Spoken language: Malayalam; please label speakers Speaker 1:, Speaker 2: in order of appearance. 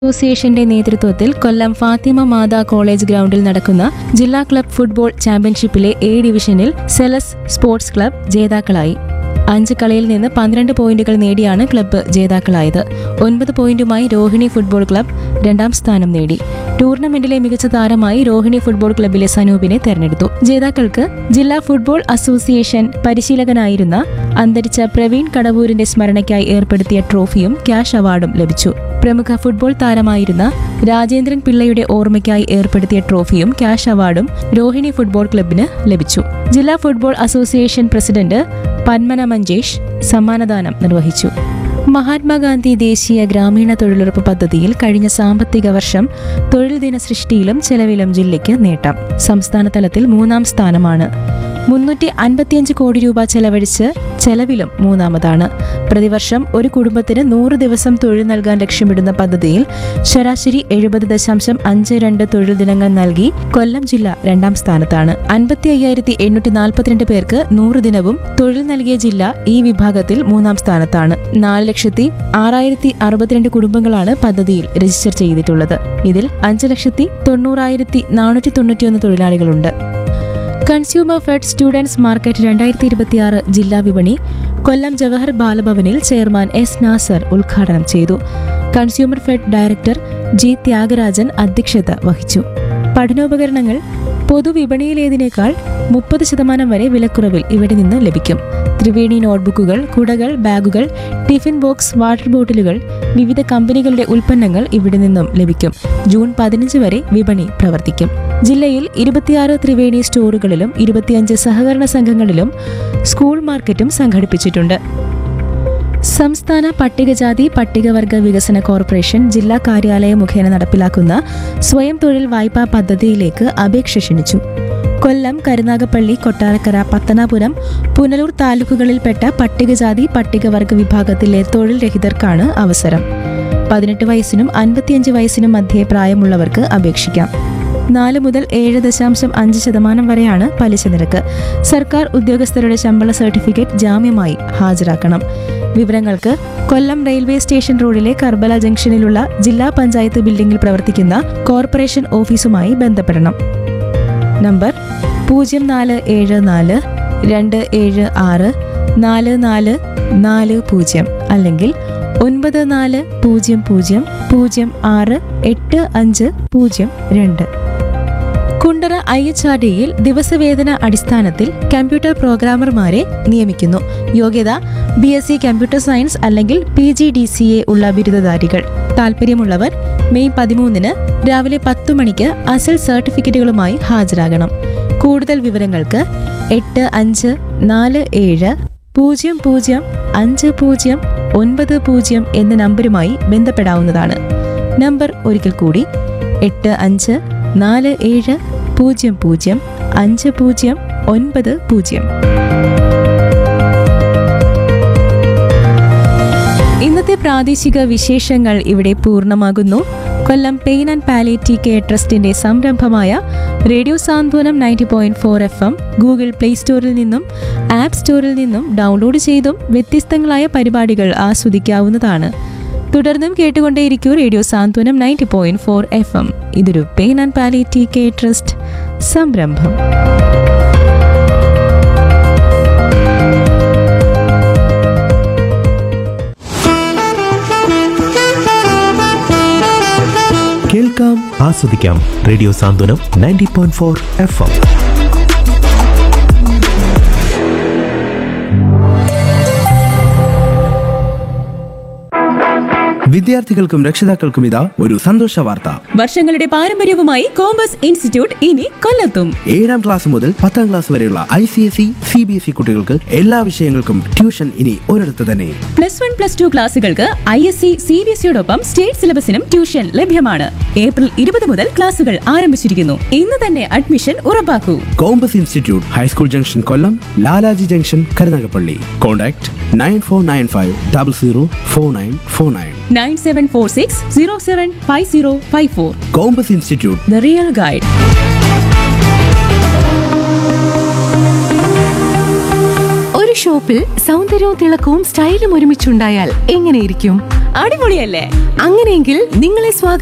Speaker 1: അസോസിയേഷന്റെ നേതൃത്വത്തിൽ കൊല്ലം ഫാത്തിമ മാതാ കോളേജ് ഗ്രൗണ്ടിൽ നടക്കുന്ന ജില്ലാ ക്ലബ് ഫുട്ബോൾ ചാമ്പ്യൻഷിപ്പിലെ എ ഡിവിഷനിൽ സെലസ് സ്പോർട്സ് ക്ലബ് ജേതാക്കളായി അഞ്ച് കളിയിൽ നിന്ന് പന്ത്രണ്ട് പോയിന്റുകൾ നേടിയാണ് ക്ലബ്ബ് ജേതാക്കളായത് ഒൻപത് പോയിന്റുമായി രോഹിണി ഫുട്ബോൾ ക്ലബ് രണ്ടാം സ്ഥാനം നേടി ടൂർണമെന്റിലെ മികച്ച താരമായി രോഹിണി ഫുട്ബോൾ ക്ലബ്ബിലെ സനൂപിനെ തെരഞ്ഞെടുത്തു ജേതാക്കൾക്ക് ജില്ലാ ഫുട്ബോൾ അസോസിയേഷൻ പരിശീലകനായിരുന്ന അന്തരിച്ച പ്രവീൺ കടവൂരിന്റെ സ്മരണയ്ക്കായി ഏർപ്പെടുത്തിയ ട്രോഫിയും ക്യാഷ് അവാർഡും ലഭിച്ചു പ്രമുഖ ഫുട്ബോൾ താരമായിരുന്ന രാജേന്ദ്രൻ പിള്ളയുടെ ഓർമ്മയ്ക്കായി ഏർപ്പെടുത്തിയ ട്രോഫിയും ക്യാഷ് അവാർഡും രോഹിണി ഫുട്ബോൾ ക്ലബിന് ലഭിച്ചു ജില്ലാ football association president Panmana Manjesh സമ്മാനദാനം നിർവഹിച്ചു മഹാത്മാഗാന്ധി ദേശീയ ഗ്രാമീണ തൊഴിലുറപ്പ് പദ്ധതിയിൽ കഴിഞ്ഞ സാമ്പത്തിക വർഷം തൊഴിൽ ദിന സൃഷ്ടിയിലും ചെലവിലും ജില്ലയ്ക്ക് നേട്ടം സംസ്ഥാന തലത്തിൽ മൂന്നാം സ്ഥാനമാണ് മുന്നൂറ്റി അൻപത്തിയഞ്ച് കോടി രൂപ ചെലവഴിച്ച് ചെലവിലും മൂന്നാമതാണ് പ്രതിവർഷം ഒരു കുടുംബത്തിന് നൂറ് ദിവസം തൊഴിൽ നൽകാൻ ലക്ഷ്യമിടുന്ന പദ്ധതിയിൽ ശരാശരി എഴുപത് ദശാംശം അഞ്ച് രണ്ട് തൊഴിൽ ദിനങ്ങൾ നൽകി കൊല്ലം ജില്ല രണ്ടാം സ്ഥാനത്താണ് അൻപത്തി അയ്യായിരത്തി എണ്ണൂറ്റി നാൽപ്പത്തിരണ്ട് പേർക്ക് നൂറ് ദിനവും തൊഴിൽ നൽകിയ ജില്ല ഈ വിഭാഗത്തിൽ മൂന്നാം സ്ഥാനത്താണ് നാല് ലക്ഷത്തി ആറായിരത്തി അറുപത്തിരണ്ട് കുടുംബങ്ങളാണ് പദ്ധതിയിൽ രജിസ്റ്റർ ചെയ്തിട്ടുള്ളത് ഇതിൽ അഞ്ച് ലക്ഷത്തി തൊണ്ണൂറായിരത്തി നാനൂറ്റി തൊണ്ണൂറ്റിയൊന്ന് തൊഴിലാളികളുണ്ട് കൺസ്യൂമർ ഫെഡ് സ്റ്റുഡൻസ് മാർക്കറ്റ് രണ്ടായിരത്തി ഇരുപത്തിയാറ് ജില്ലാ വിപണി കൊല്ലം ജവഹർ ബാലഭവനിൽ ചെയർമാൻ എസ് നാസർ ഉദ്ഘാടനം ചെയ്തു consumer fed director G Thyagarajan അധ്യക്ഷത വഹിച്ചു പഠനോപകരണങ്ങൾ പൊതുവിപണിയിലേതിനേക്കാൾ മുപ്പത് ശതമാനം വരെ വിലക്കുറവിൽ ഇവിടെ നിന്ന് ലഭിക്കും ത്രിവേണി നോട്ട്ബുക്കുകൾ കുടകൾ ബാഗുകൾ ടിഫിൻ ബോക്സ് വാട്ടർ ബോട്ടിലുകൾ വിവിധ കമ്പനികളുടെ ഉൽപ്പന്നങ്ങൾ ഇവിടെ നിന്നും ലഭിക്കും ജൂൺ പതിനഞ്ച് വരെ വിപണി പ്രവർത്തിക്കും ജില്ലയിൽ ഇരുപത്തിയാറ് ത്രിവേണി സ്റ്റോറുകളിലും ഇരുപത്തിയഞ്ച് സഹകരണ സംഘങ്ങളിലും സ്കൂൾ മാർക്കറ്റും സംഘടിപ്പിച്ചിട്ടുണ്ട് സംസ്ഥാന പട്ടികജാതി പട്ടികവർഗ വികസന കോർപ്പറേഷൻ ജില്ലാ കാര്യാലയം മുഖേന നടപ്പിലാക്കുന്ന സ്വയം തൊഴിൽ വായ്പാ പദ്ധതിയിലേക്ക് അപേക്ഷ ക്ഷണിച്ചു കൊല്ലം കരുനാഗപ്പള്ളി കൊട്ടാരക്കര പത്തനാപുരം പുനലൂർ താലൂക്കുകളിൽപ്പെട്ട പട്ടികജാതി പട്ടികവർഗ വിഭാഗത്തിലെ തൊഴിൽ രഹിതർക്കാണ് അവസരം പതിനെട്ട് വയസ്സിനും അൻപത്തിയഞ്ച് വയസ്സിനും മധ്യേ പ്രായമുള്ളവർക്ക് അപേക്ഷിക്കാം നാല് മുതൽ ഏഴ് ദശാംശം അഞ്ച് ശതമാനം വരെയാണ് പലിശ നിരക്ക് സർക്കാർ ഉദ്യോഗസ്ഥരുടെ ശമ്പള സർട്ടിഫിക്കറ്റ് ജാമ്യമായി ഹാജരാക്കണം വിവരങ്ങൾക്ക് കൊല്ലം റെയിൽവേ സ്റ്റേഷൻ റോഡിലെ കർബല ജംഗ്ഷനിലുള്ള ജില്ലാ പഞ്ചായത്ത് ബിൽഡിംഗിൽ പ്രവർത്തിക്കുന്ന കോർപ്പറേഷൻ ഓഫീസുമായി ബന്ധപ്പെടണം നമ്പർ പൂജ്യം നാല് ഏഴ് നാല് രണ്ട് ഏഴ് ആറ് നാല് നാല് നാല് പൂജ്യം അല്ലെങ്കിൽ ഒൻപത് നാല് പൂജ്യം പൂജ്യം പൂജ്യം ആറ് എട്ട് അഞ്ച് പൂജ്യം രണ്ട് കുണ്ടറ ഐ എച്ച് ആർ ഡിയിൽ ദിവസവേതന അടിസ്ഥാനത്തിൽ കമ്പ്യൂട്ടർ പ്രോഗ്രാമർമാരെ നിയമിക്കുന്നു യോഗ്യത B S C computer science അല്ലെങ്കിൽ P G D C A ഉള്ള ബിരുദധാരികൾ താല്പര്യമുള്ളവർ മെയ് പതിമൂന്നിന് രാവിലെ പത്തു മണിക്ക് അസൽ സർട്ടിഫിക്കറ്റുകളുമായി ഹാജരാകണം കൂടുതൽ വിവരങ്ങൾക്ക് എട്ട് അഞ്ച് നാല് ഏഴ് പൂജ്യം പൂജ്യം അഞ്ച് പൂജ്യം ഒൻപത് പൂജ്യം എന്ന നമ്പരുമായി ബന്ധപ്പെടാവുന്നതാണ് നമ്പർ ഒരിക്കൽ കൂടി എട്ട് അഞ്ച് നാല് ഏഴ് പൂജ്യം പൂജ്യം അഞ്ച് പൂജ്യം ഒൻപത് പൂജ്യം ഇന്നത്തെ പ്രാദേശിക വിശേഷങ്ങൾ ഇവിടെ പൂർണ്ണമാകുന്നു Kollam pain and palliative care ട്രസ്റ്റിന്റെ സംരംഭമായ radio Santhwanam ninety point four F M Google play സ്റ്റോറിൽ നിന്നും ആപ്പ് സ്റ്റോറിൽ നിന്നും ഡൗൺലോഡ് ചെയ്തും വ്യത്യസ്തങ്ങളായ പരിപാടികൾ ആസ്വദിക്കാവുന്നതാണ് തുടർന്നും കേട്ടുകൊണ്ടേയിരിക്കൂ radio Santhwanam ninety point four F M ഇതൊരു pain and palliative care trust സംരംഭം
Speaker 2: കേൾക്കാം ആസ്വദിക്കാം radio Santhwanam ninety point four F M
Speaker 3: വിദ്യാർത്ഥികൾക്കും രക്ഷിതാക്കൾക്കും ഇതാ ഒരു സന്തോഷ വാർത്ത
Speaker 4: വർഷങ്ങളുടെ പാരമ്പര്യവുമായി കോമ്പസ് ഇൻസ്റ്റിറ്റ്യൂട്ട് ഇനി കൊല്ലത്തും
Speaker 3: ഏഴാം ക്ലാസ് മുതൽ പത്താം ക്ലാസ് വരെയുള്ള I C S E C B S E കുട്ടികൾക്ക് എല്ലാ വിഷയങ്ങൾക്കും ട്യൂഷൻ ഇനി ഒരിടത്ത് തന്നെ
Speaker 4: പ്ലസ് വൺ പ്ലസ് ടു ക്ലാസുകൾക്ക് I S C C B S സിയോടൊപ്പം സ്റ്റേറ്റ് സിലബസിനും ട്യൂഷൻ ലഭ്യമാണ് ഏപ്രിൽ ഇരുപത് മുതൽ ക്ലാസുകൾ ആരംഭിച്ചിരിക്കുന്നു ഇന്ന് തന്നെ അഡ്മിഷൻ ഉറപ്പാക്കൂ
Speaker 3: compass institute high school junction Kollam Lalaji junction Karunagappally contact nine four nine five double zero four nine four nine
Speaker 4: nine seven four six zero seven five zero five four
Speaker 3: compass institute
Speaker 4: the real guide
Speaker 5: ഒരു ഷോപ്പിൽ സൗന്ദര്യവും തിളക്കവും സ്റ്റൈലും ഒരുമിച്ചുണ്ടായാൽ എങ്ങനെയിരിക്കും
Speaker 4: അടിപൊളിയല്ലേ
Speaker 1: അങ്ങനെയെങ്കിൽ നിങ്ങളെ സ്വാഗതം